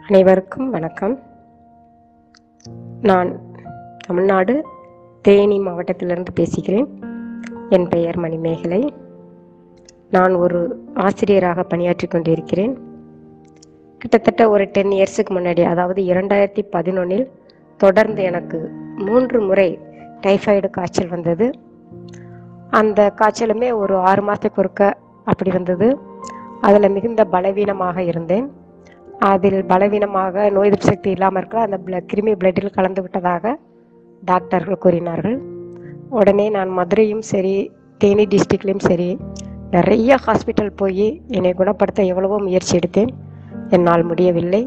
அனைவருக்கும் வணக்கம் நான் தமிழ்நாடு தேனி மாவட்டத்திலிருந்து பேசுகிறேன் என் பெயர் மணிமேகலை நான் ஒரு ஆசிரியராக பணியாற்றி கொண்டிருக்கிறேன் கிட்டத்தட்ட ஒரு டென் இயர்ஸுக்கு முன்னாடி அதாவது இரண்டாயிரத்தி பதினொன்னில் தொடர்ந்து எனக்கு மூன்று முறை டைஃபாய்டு காய்ச்சல் வந்தது அந்த காய்ச்சலுமே ஒரு ஆறு மாதத்துக்கு ஒருக்க அப்படி வந்தது அதில் மிகுந்த பலவீனமாக இருந்தேன் அதில் பலவீனமாக நோய் எதிர்ப்பு சக்தி இல்லாமல் இருக்க அந்த பிள கிருமி பிளட்டில் கலந்து விட்டதாக டாக்டர்கள் கூறினார்கள் உடனே நான் மதுரையும் சரி தேனி டிஸ்ட்ரிக்ட்லேயும் சரி நிறைய ஹாஸ்பிட்டல் போய் என்னை குணப்படுத்த எவ்வளவோ முயற்சி எடுத்தேன் என்னால் முடியவில்லை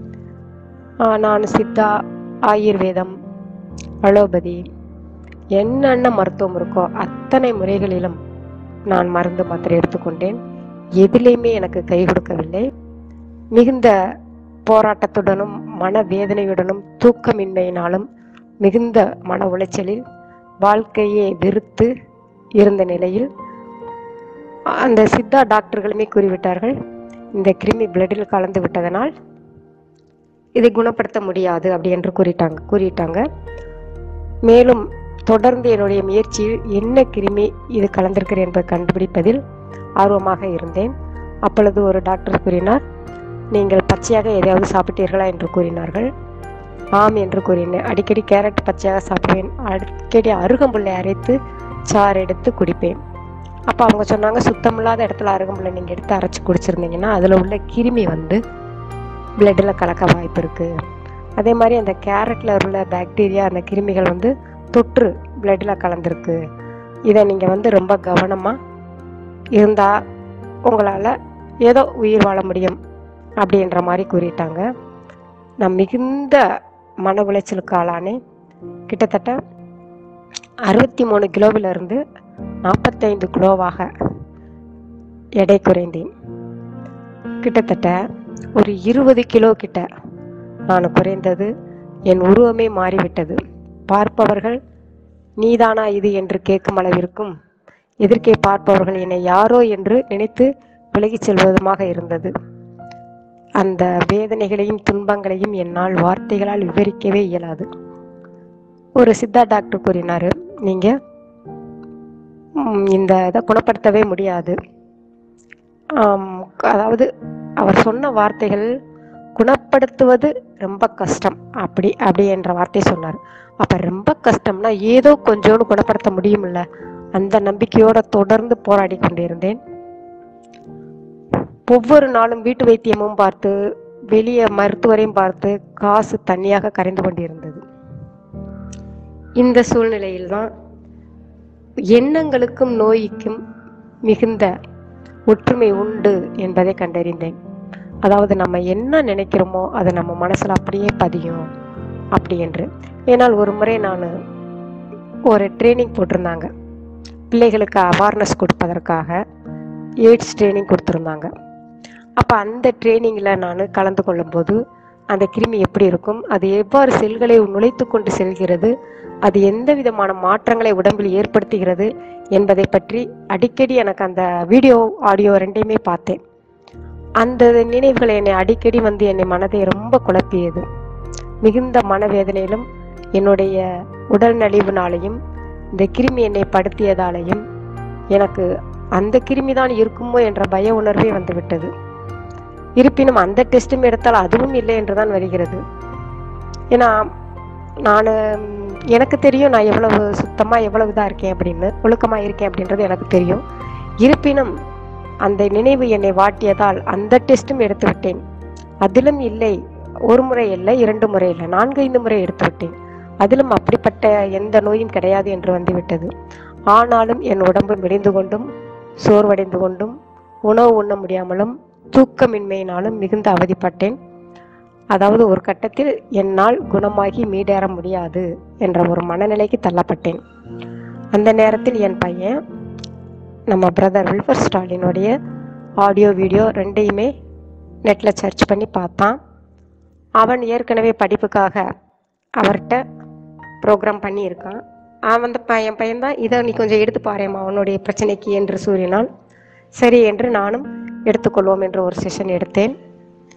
ஆஹ் நான் சித்தா ஆயுர்வேதம் அலோபதி என்னென்ன மருத்துவம் இருக்கோ அத்தனை முறைகளிலும் நான் மருந்து மாத்திரை எடுத்துக்கொண்டேன் எதிலையுமே எனக்கு கை கொடுக்கவில்லை மிகுந்த போராட்டத்துடனும் மனவேதனையுடனும் தூக்கமின்மையினாலும் மிகுந்த மன உளைச்சலில் வாழ்க்கையை வெறுத்து இருந்த நிலையில் அந்த சித்தா டாக்டர்களுமே கூறிவிட்டார்கள் இந்த கிருமி பிளட்டில் கலந்து விட்டதனால் இதை குணப்படுத்த முடியாது அப்படி என்று கூறிட்டாங்க கூறிட்டாங்க மேலும் தொடர்ந்து என்னுடைய முயற்சியில் என்ன கிருமி இது கலந்திருக்கிறது என்பதை கண்டுபிடிப்பதில் ஆர்வமாக இருந்தேன் அப்பொழுது ஒரு டாக்டர் கூறினார் நீங்கள் பச்சையாக எதையாவது சாப்பிட்டீர்களா என்று கூறினார்கள் ஆம் என்று கூறினேன் அடிக்கடி கேரட் பச்சையாக சாப்பிடுவேன் அடிக்கடி அருகம்புல்லை அரைத்து சாறு எடுத்து குடிப்பேன் அப்போ அவங்க சொன்னாங்க சுத்தமில்லாத இடத்துல அருகம்புல்லை நீங்கள் எடுத்து அரைச்சி குடிச்சிருந்தீங்கன்னா அதில் உள்ள கிருமி வந்து பிளட்டில் கலக்க வாய்ப்பு இருக்குது அதே மாதிரி அந்த கேரட்டில் உள்ள பாக்டீரியா அந்த கிருமிகள் வந்து தொற்று பிளட்டில் கலந்துருக்கு இதை நீங்கள் வந்து ரொம்ப கவனமாக இருந்தால் உங்களால் ஏதோ உயிர் வாழ முடியும் அப்படின்ற மாதிரி கூறிட்டாங்க நான் மிகுந்த மன உளைச்சலுக்கு ஆளானேன் கிட்டத்தட்ட அறுபத்தி மூணு கிலோவிலிருந்து நாற்பத்தைந்து கிலோவாக எடை குறைந்தேன் கிட்டத்தட்ட ஒரு இருபது கிலோ கிட்ட நான் குறைந்தது என் உருவமே மாறிவிட்டது பார்ப்பவர்கள் நீதானா இது என்று கேட்கும் அளவிற்கும் எதிர்க்கே பார்ப்பவர்கள் என்னை யாரோ என்று நினைத்து விலகிச் செல்வதுமாக இருந்தது அந்த வேதனைகளையும் துன்பங்களையும் என்னால் வார்த்தைகளால் விவரிக்கவே இயலாது ஒரு சித்தா டாக்டர் கூறினார் நீங்கள் இந்த இதை குணப்படுத்தவே முடியாது ஆம், அதாவது அவர் சொன்ன வார்த்தைகள் குணப்படுத்துவது ரொம்ப கஷ்டம் அப்படி அப்படி என்ற வார்த்தை சொன்னார் அப்ப ரொம்ப கஷ்டம்னா ஏதோ கொஞ்சோண்டு குணப்படுத்த முடியும்ல அந்த நம்பிக்கையோட தொடர்ந்து போராடி கொண்டிருந்தேன் ஒவ்வொரு நாளும் வீட்டு வைத்தியமும் பார்த்து வெளியே மருத்துவரையும் பார்த்து காசு தண்ணியாக கரைந்து கொண்டிருந்தது இந்த சூழ்நிலையில்தான் எண்ணங்களுக்கும் நோய்க்கும் மிகுந்த ஒற்றுமை உண்டு என்பதை கண்டறிந்தேன் அதாவது நம்ம என்ன நினைக்கிறோமோ அது நம்ம மனசுல அப்படியே பதியும் அப்படி என்று ஏனால் ஒரு முறை நான் ஒரு ட்ரைனிங் போட்டிருந்தாங்க பிள்ளைகளுக்கு அவேர்னஸ் கொடுப்பதற்காக எய்ட்ஸ் ட்ரைனிங் கொடுத்துருந்தாங்க அப்போ அந்த ட்ரைனிங்கில் நான் கலந்து கொள்ளும்போது அந்த கிருமி எப்படி இருக்கும் அது எவ்வாறு செல்களை நுழைத்து கொண்டு செல்கிறது அது எந்த விதமான மாற்றங்களை உடம்பில் ஏற்படுத்துகிறது என்பதை பற்றி அடிக்கடி எனக்கு அந்த வீடியோ ஆடியோ ரெண்டையுமே பார்த்தேன் அந்த நினைவுகள் என்னை அடிக்கடி வந்து என்னை மனதை ரொம்ப குழப்பியது மிகுந்த மனவேதனையிலும் என்னுடைய உடல் நலிவுனாலையும் இந்த கிருமி என்னை படுத்தியதாலையும் எனக்கு அந்த கிருமி தான் இருக்குமோ என்ற பய உணர்வே வந்துவிட்டது இருப்பினும் அந்த டெஸ்ட்டும் எடுத்தால் அதுவும் இல்லை என்றுதான் வருகிறது ஏன்னா நான் எனக்கு தெரியும் நான் எவ்வளவு சுத்தமாக எவ்வளவு இதாக இருக்கேன் அப்படின்னு ஒழுக்கமாக இருக்கேன் அப்படின்றது எனக்கு தெரியும் இருப்பினும் அந்த நினைவு என்னை வாட்டியதால் அந்த டெஸ்ட்டும் எடுத்து விட்டேன் அதிலும் இல்லை ஒரு முறை இல்லை இரண்டு முறை இல்லை நான்கு ஐந்து முறை எடுத்து விட்டேன் அதிலும் அப்படிப்பட்ட எந்த நோயும் கிடையாது என்று வந்துவிட்டது ஆனாலும் என் உடம்பு மெலிந்து கொண்டும் சோர்வடைந்து கொண்டும் உணவு உண்ண முடியாமலும் தூக்கமின்மையினாலும் மிகுந்த அவதிப்பட்டேன் அதாவது ஒரு கட்டத்தில் என்னால் குணமாகி மீடேற முடியாது என்ற ஒரு மனநிலைக்கு தள்ளப்பட்டேன் அந்த நேரத்தில் என் பையன் நம்ம பிரதர் வில்ஃபர் ஸ்டாலினுடைய ஆடியோ வீடியோ ரெண்டையுமே நெட்டில் சர்ச் பண்ணி பார்த்தான் அவன் ஏற்கனவே படிப்புக்காக அவர்கிட்ட ப்ரோக்ராம் பண்ணியிருக்கான் அவன் அந்த பையன் பையன்தான் இதை நீ கொஞ்சம் எடுத்து பாரேம்மா அவனுடைய பிரச்சனைக்கு என்று கூறினான் சரி என்று நானும் எடுத்துக்கொள்வோம் என்று ஒரு செஷன் எடுத்தேன்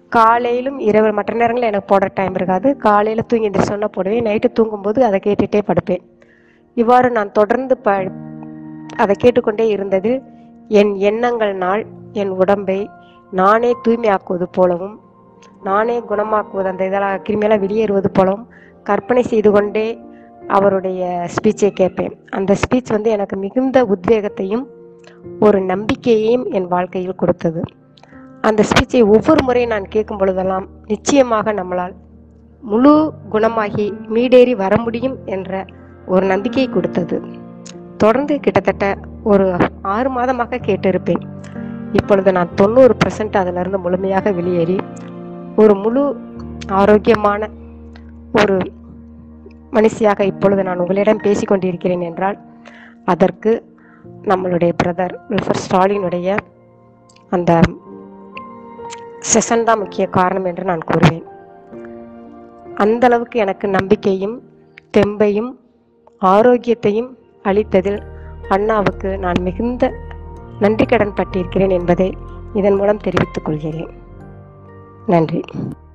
காலையிலும் இரவு மற்ற நேரங்களில் எனக்கு போடுற டைம் இருக்காது காலையில் தூங்கி இந்த சொன்ன போடுவேன் நைட்டு தூங்கும்போது அதை கேட்டுகிட்டே படுப்பேன் இவ்வாறு நான் தொடர்ந்து ப அதை கேட்டுக்கொண்டே இருந்தது என் எண்ணங்கள்னால் என் உடம்பை நானே தூய்மையாக்குவது போலவும் நானே குணமாக்குவது அந்த இதெல்லாம் கிருமியெல்லாம் வெளியேறுவது போலவும் கற்பனை செய்து கொண்டே அவருடைய ஸ்பீச்சை கேட்பேன் அந்த ஸ்பீச் வந்து எனக்கு மிகுந்த உத்வேகத்தையும் ஒரு நம்பிக்கையையும் என் வாழ்க்கையில் கொடுத்தது அந்த ஸ்பீச்சை ஒவ்வொரு முறை நான் கேட்கும் பொழுதெல்லாம் நிச்சயமாக நம்மளால் முழு குணமாகி மீடேறி வர முடியும் என்ற ஒரு நம்பிக்கை கொடுத்தது தொடர்ந்து கிட்டத்தட்ட ஒரு ஆறு மாதமாக கேட்டிருப்பேன் இப்பொழுது நான் தொண்ணூறு பர்சன்ட் அதிலிருந்து முழுமையாக வெளியேறி ஒரு முழு ஆரோக்கியமான ஒரு மனுஷியாக இப்பொழுது நான் உங்களிடம் பேசிக்கொண்டிருக்கிறேன் என்றால் அதற்கு நம்மளுடைய பிரதர் வில்ஃபர் ஸ்டாலினுடைய அந்த செஷன் தான் முக்கிய காரணம் என்று நான் கூறுவேன் அந்த அளவுக்கு எனக்கு நம்பிக்கையும் தெம்பையும் ஆரோக்கியத்தையும் அளித்ததில் அண்ணாவுக்கு நான் மிகுந்த நன்றி கடன் பட்டிருக்கிறேன் என்பதை இதன் மூலம் தெரிவித்துக் கொள்கிறேன் நன்றி